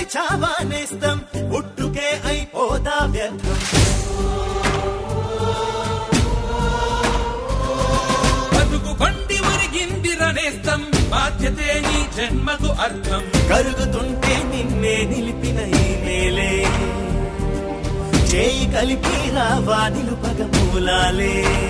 చావా నేస్తం పుట్టుకే అయిపోదా వ్యర్థం బతుకు బండి ఒరిగిందిరనేస్తం బాధ్యతే నీ జన్మకు అర్థం కరుగుతుంటే నిన్నే నిలిపిన ఈ నేలే చేయి కలిపి రావా నిలుపగ మూలాలే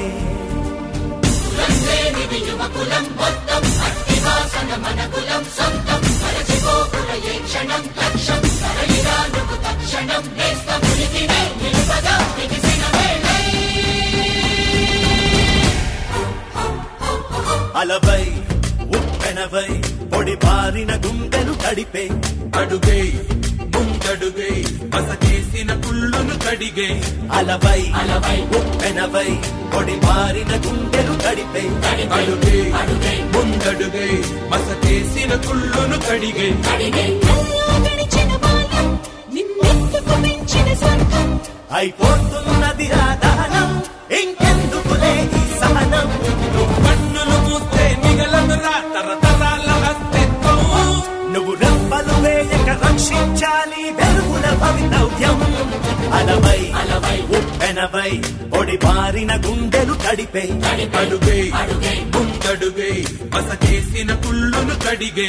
అలవై ఉప్పెనవై పొడి బారిన గుండెలు తడిపే అడుగై ముందడుగై బసకేసిన కుళ్ళును కడిగే అలవై అలవై ఉప్పెనవై పొడి బారిన గుండెలు తడిపే అడుగై ముందడుగై బసకేసిన కుళ్ళును కడిగే కల్లో గడిచిన బాల్యం నిన్నెత్తుకు మించిన స్వర్గం అయిపోతున్నది రా దహనం ఇంకెందుకులే ఈ సహనం కన్నులు మూస్తే మిగలదురా తరతరాల అస్తిత్వం నువ్వు రెప్పలు వేయక రక్షించాలి వెలుగుల భవితవ్యం అలవై అలవై ఉప్పెనవై పొడి బారిన గుండెలు తడిపే అడుగై ముందడుగై బసకేసిన కుళ్ళును కడిగే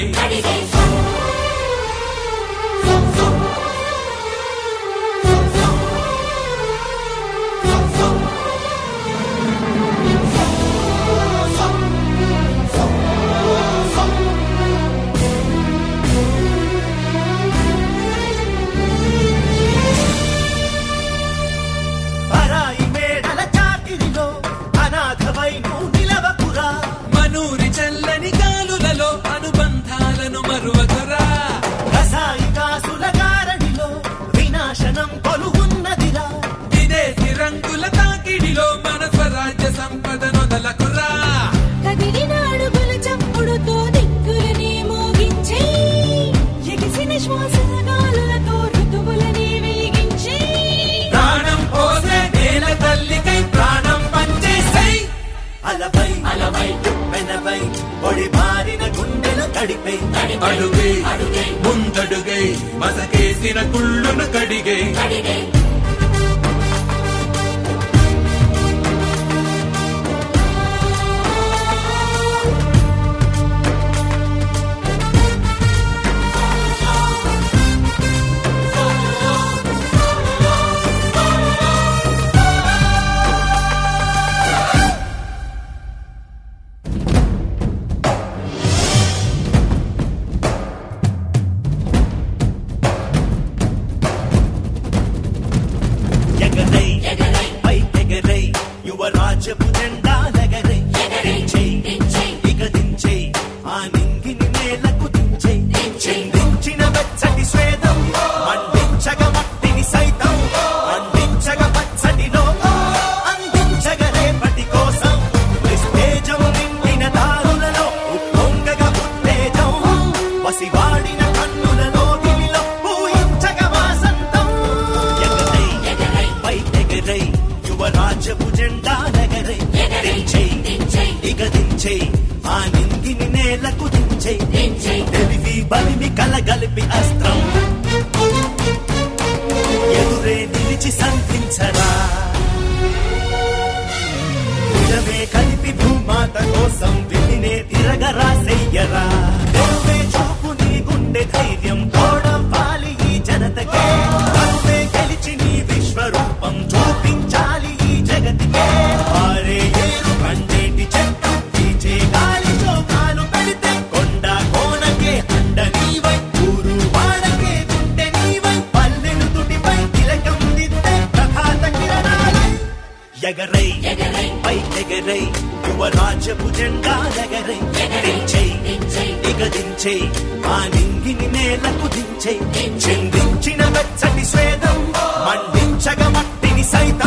పరాయి మేడల చాకిరిలో అనాథవై నువ్వు నిలవకురా మనూరి చల్లని గాలులలో అనుబంధాలను మరువకురా రసాయి కాసుల గారడిలో వినాశనం కొలువున్నదిరా విదేశీ రంగుల తాకిడిలో మన స్వరాజ్య సంపద నొదలకురా కదిలిన అడుగుల చప్పుడుతో దిక్కులని మోగించే ఎగిసిన శ్వాసల గాలులతో ఋతువులని వెలిగించే ప్రాణం పోసే నేల తల్లికై ప్రాణం పంచేసై అలవై అలవై ఉప్పెనవై పొడి బారిన గుండెలు తడిపే అడుగై ముందడుగై మసకేసిన కుళ్ళును కడిగే ఎగరై పై ఎగరై యువరాజపు జెండా నగరై దించేయ్ ఇక దించేయ్ ఆ నింగిని నేలకు దించేయ్ చిందించిన వెచ్చటి స్వేదం మండించగ మట్టిని సైతం మండించగ పచ్చటి లోకం అందించగ రేపటి కోసం నిస్తేజం నిండిన దారులలో ఉప్పొంగగ ఉత్తేజం పసివాడిన కన్నులలో దిలిలో పూయించగ వాసంతం ఎగరై పై ఎగరై యువరాజపు జెండా నగరై దించేయ్ ఇక దించేయ్ ఆ నింగిని నేలకు దించేయ్ తెలివి బలిమి కలగలిపి అస్త్రం ఎదురే నిలిచి సంధించరా భుజమే కలిపి భూమాత కోసం విధినే తిరగరా చెయ్యరా తెరువే చూపు నీ గుండె ధైర్యం తోడవ్వాలి ఈ జనతకే కరువే గెలిచి నీ విశ్వరూపం చూపించాలి ఈ జగతికే ఆరే ఏరు కండేటి చెట్టు పీచే గాలి చోకాలు పెడితే కొండ కోనకే అండ నీవై ఊరు వాడకే గుండె నీవై పల్లెలు తుడిపై తిలకం దిద్దే ప్రభాత కిరణాలై ఎగరై పై ఎగరై యువరాజపు జెండా ఎగరై దించేయ్ ఇక దించేయ్ ఆ నింగిని నేలకు దించేయ్ చిందించిన వెచ్చటి స్వేదం మండించగ మట్టిని సైతం